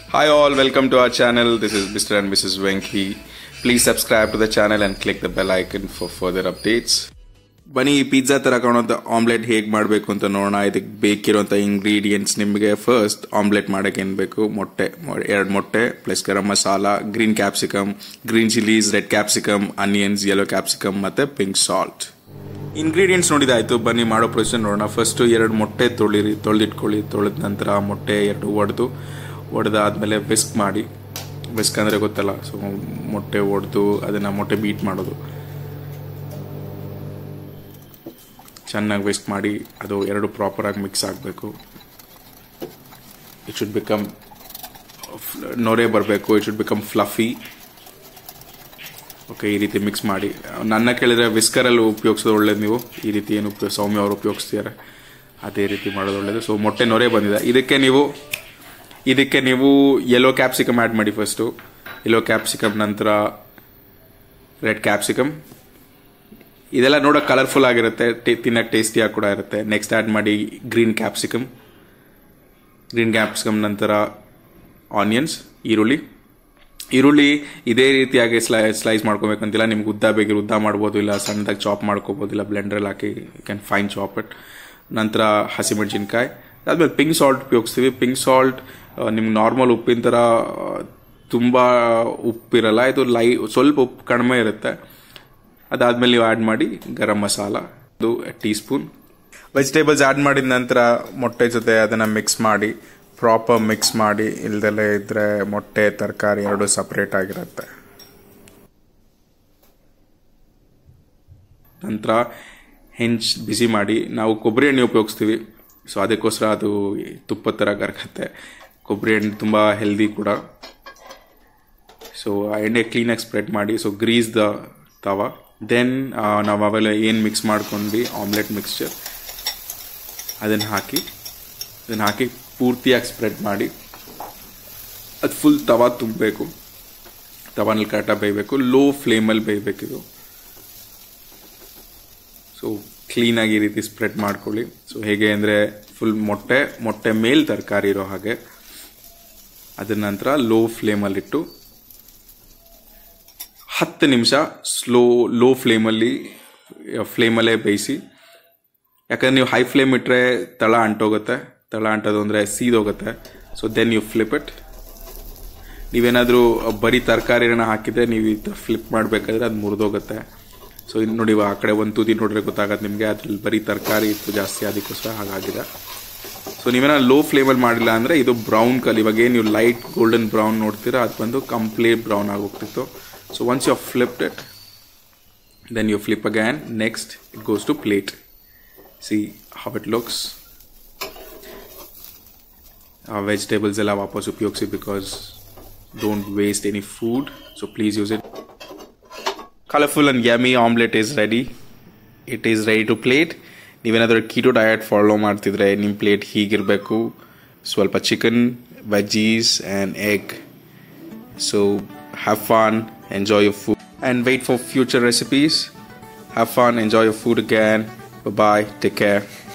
Hi all, welcome to our channel. This is Mr. and Mrs. Venki. Please subscribe to the channel and click the bell icon for further updates. ಬನ್ನಿ ಈ pizza ತರ ಕಾಣೋದು omelette ಹೇಗೆ ಮಾಡಬೇಕು ಅಂತ ನೋಡೋಣ ಇದಕ್ಕೆ ಬೇಕಿರುವಂಥ ಇಂಗ್ರೀಡಿಯೆಂಟ್ಸ್ ನಿಮಗೆ ಫಸ್ಟ್ ಆಮ್ಲೆಟ್ ಮಾಡೋಕೆ ಏನು ಬೇಕು ಮೊಟ್ಟೆ ಎರಡು ಮೊಟ್ಟೆ plus garam masala green capsicum green chillies red capsicum onions yellow capsicum ಮತ್ತೆ ಪಿಂಕ್ ಸಾಲ್ಟ್ ಇಂಗ್ರೀಡಿಯೆಂಟ್ಸ್ ನೋಡಿದಾಯ್ತು ಬನ್ನಿ ಮಾಡೋ ಪ್ರೊಸೀಜರ್ ನೋಡೋಣ ಫಸ್ಟ್ ಎರಡು ಮೊಟ್ಟೆ ತೊಳಿರಿ ತೊಳೆದಿಟ್ಕೊಳ್ಳಿ ತೊಳೆದ ನಂತರ ಮೊಟ್ಟೆ ಎರಡು ಒಡೆದು ಒಡೆದಾದ್ಮೇಲೆ ವಿಸ್ಕ್ ಮಾಡಿ ವಿಸ್ಕ್ ಅಂದರೆ ಗೊತ್ತಲ್ಲ ಸೊ ಮೊಟ್ಟೆ ಒಡೆದು ಅದನ್ನು ಮೊಟ್ಟೆ ಬೀಟ್ ಮಾಡೋದು ಚೆನ್ನಾಗಿ ವಿಸ್ಕ್ ಮಾಡಿ ಅದು ಎರಡು ಪ್ರಾಪರಾಗಿ ಮಿಕ್ಸ್ ಆಗಬೇಕು ಇಟ್ ಶುಡ್ ಬಿಕಮ್ ನೊರೆ ಬರಬೇಕು it should become fluffy okay ಈ ರೀತಿ ಮಿಕ್ಸ್ ಮಾಡಿ ನನ್ನ ಕೇಳಿದ್ರೆ ವಿಸ್ಕರಲ್ಲಿ ಉಪಯೋಗಿಸೋದು ಒಳ್ಳೇದು ನೀವು ಈ ರೀತಿ ಏನು ಉಪಯೋಗ ಸೌಮ್ಯ ಅವರು ಉಪಯೋಗಿಸ್ತಿದ್ದಾರೆ ಅದೇ ರೀತಿ ಮಾಡೋದು ಒಳ್ಳೇದು ಸೊ ಮೊಟ್ಟೆ ನೊರೆ ಬಂದಿದೆ ಇದಕ್ಕೆ ನೀವು ಇದಕ್ಕೆ ನೀವು ಯೆಲ್ಲೋ ಕ್ಯಾಪ್ಸಿಕಮ್ ಆ್ಯಡ್ ಮಾಡಿ ಫಸ್ಟು ಯೆಲ್ಲೋ ಕ್ಯಾಪ್ಸಿಕಮ್ ನಂತರ ರೆಡ್ ಕ್ಯಾಪ್ಸಿಕಮ್ ಇದೆಲ್ಲ ನೋಡೋಕೆ ಕಲರ್ಫುಲ್ ಆಗಿರುತ್ತೆ ತಿನ್ನಕ್ಕೆ ಟೇಸ್ಟಿಯಾಗಿ ಕೂಡ ಇರುತ್ತೆ ನೆಕ್ಸ್ಟ್ ಆ್ಯಡ್ ಮಾಡಿ ಗ್ರೀನ್ ಕ್ಯಾಪ್ಸಿಕಮ್ ಗ್ರೀನ್ ಕ್ಯಾಪ್ಸಿಕಮ್ ನಂತರ ಆನಿಯನ್ಸ್ ಈರುಳ್ಳಿ ಈರುಳ್ಳಿ ಇದೇ ರೀತಿಯಾಗಿ ಸ್ಲೈ ಸ್ಲೈಸ್ ಮಾಡ್ಕೋಬೇಕಂತಿಲ್ಲ ನಿಮ್ಗೆ ಉದ್ದ ಬೇಕಿರೋ ಉದ್ದ ಮಾಡ್ಬೋದು ಇಲ್ಲ ಸಣ್ಣದಾಗಿ ಚಾಪ್ ಮಾಡ್ಕೋಬೋದು ಇಲ್ಲ ಬ್ಲೆಂಡ್ರಲ್ಲಿ ಹಾಕಿ you can fine chop it ನಂತರ ಹಸಿಮೆಣಸಿನ್ಕಾಯಿ ಅದಾದ್ಮೇಲೆ ಪಿಂಕ್ ಸಾಲ್ಟ್ ಉಪಯೋಗಿಸ್ತೀವಿ ಪಿಂಕ್ ಸಾಲ್ಟ್ ನಿಮ್ಗೆ ನಾರ್ಮಲ್ ಉಪ್ಪಿನ ಥರ ತುಂಬ ಉಪ್ಪಿರಲ್ಲ ಇದು ಲೈ ಸ್ವಲ್ಪ ಉಪ್ಪು ಕಡಿಮೆ ಇರುತ್ತೆ ಅದಾದ್ಮೇಲೆ ನೀವು ಆ್ಯಡ್ ಮಾಡಿ ಗರಂ ಮಸಾಲ ಇದು ಟೀ ಸ್ಪೂನ್ ವೆಜಿಟೇಬಲ್ಸ್ ಆ್ಯಡ್ ಮಾಡಿದ ನಂತರ ಮೊಟ್ಟೆ ಜೊತೆ ಅದನ್ನು ಮಿಕ್ಸ್ ಮಾಡಿ ಪ್ರಾಪರ್ ಮಿಕ್ಸ್ ಮಾಡಿ ಇಲ್ದಲೇ ಇದ್ರೆ ಮೊಟ್ಟೆ ತರಕಾರಿ ಎರಡು ಸಪ್ರೇಟ್ ಆಗಿರುತ್ತೆ ನಂತರ ಹೆಂಚ್ ಬಿಸಿ ಮಾಡಿ ನಾವು ಕೊಬ್ಬರಿ ಎಣ್ಣೆ ಉಪಯೋಗಿಸ್ತೀವಿ ಸೊ ಅದಕ್ಕೋಸ್ಕರ ಅದು ತುಪ್ಪದ ಥರ ಕರಕತ್ತೆ ಕೊಬ್ಬರಿ ಎಣ್ಣೆ ತುಂಬ ಹೆಲ್ದಿ ಕೂಡ ಸೊ ಆ ಎಣ್ಣೆ ಕ್ಲೀನಾಗಿ ಸ್ಪ್ರೆಡ್ ಮಾಡಿ so grease the tawa then ನಾವು ಅವೆಲ್ಲ ಏನು ಮಿಕ್ಸ್ ಮಾಡ್ಕೊಂಡ್ವಿ ಆಮ್ಲೆಟ್ ಮಿಕ್ಸ್ಚರ್ ಅದನ್ನು ಹಾಕಿ ಅದನ್ನು ಹಾಕಿ ಪೂರ್ತಿಯಾಗಿ ಸ್ಪ್ರೆಡ್ ಮಾಡಿ ಅದು ಫುಲ್ ತವ ತುಂಬಬೇಕು ತವನಲ್ಲಿ ಕರೆಕ್ಟಾಗಿ ಬೇಯಬೇಕು ಲೋ ಫ್ಲೇಮಲ್ಲಿ ಬೇಯಬೇಕಿದು ಸೊ ಕ್ಲೀನಾಗಿ ಈ ರೀತಿ ಸ್ಪ್ರೆಡ್ ಮಾಡ್ಕೊಳ್ಳಿ ಸೊ ಹೇಗೆ ಅಂದರೆ ಫುಲ್ ಮೊಟ್ಟೆ ಮೊಟ್ಟೆ ಮೇಲೆ ತರಕಾರಿ ಇರೋ ಹಾಗೆ ಅದರ ನಂತರ ಲೋ ಫ್ಲೇಮಲ್ಲಿಟ್ಟು ಹತ್ತು ನಿಮಿಷ ಸ್ಲೋ ಲೋ ಫ್ಲೇಮಲ್ಲಿ ಫ್ಲೇಮಲ್ಲೇ ಬೇಯಿಸಿ ಯಾಕಂದ್ರೆ ನೀವು ಹೈ ಫ್ಲೇಮ್ ಇಟ್ಟರೆ ತಳ ಅಂಟೋಗುತ್ತೆ ತಳ ಅಂಟೋದು ಅಂದರೆ ಸೀದೋಗುತ್ತೆ so then you flip it ನೀವೇನಾದರೂ ಬರೀ ತರಕಾರಿನ ಹಾಕಿದ್ರೆ ನೀವು ಈ ಥರ ಫ್ಲಿಪ್ ಮಾಡಬೇಕಾದ್ರೆ ಅದು ಮುರಿದೋಗುತ್ತೆ ಸೊ ಇನ್ನು ನೋಡಿ ಆ ಕಡೆ ಒಂದು ತುದಿ ನೋಡ್ರೆ ಗೊತ್ತಾಗತ್ತೆ ನಿಮಗೆ ಅದ್ರಲ್ಲಿ ಬರೀ ತರಕಾರಿ ಇತ್ತು ಜಾಸ್ತಿ ಅದಕ್ಕೋಸ್ಕರ ಹಾಗಾಗಿದೆ ಸೊ ನೀವೇನ ಲೋ ಫ್ಲೇಮಲ್ಲಿ ಮಾಡಿಲ್ಲ ಅಂದರೆ ಇದು ಬ್ರೌನ್ ಕಲ್ ಇವಾಗ ಏನು ನೀವು ಲೈಟ್ ಗೋಲ್ಡನ್ ಬ್ರೌನ್ ನೋಡ್ತೀರಾ ಅದು ಬಂದು ಕಂಪ್ಲೀಟ್ ಬ್ರೌನ್ ಆಗೋಗ್ತಿತ್ತು so once you flipped it then you flip again next it goes to plate see how it looks vegetables ಎಲ್ಲ ವಾಪಸ್ ಉಪಯೋಗಿಸಿ because don't waste any food so please use it colourful and yummy omelette is ready it is ready to plate ನೀವೇನಾದರೂ keto diet follow ಮಾಡ್ತಿದ್ರೆ ನಿಮ್ಮ plate ಹೀಗಿರಬೇಕು ಸ್ವಲ್ಪ chicken veggies and egg so have fun enjoy your food and wait for future recipes have fun enjoy your food again bye bye take care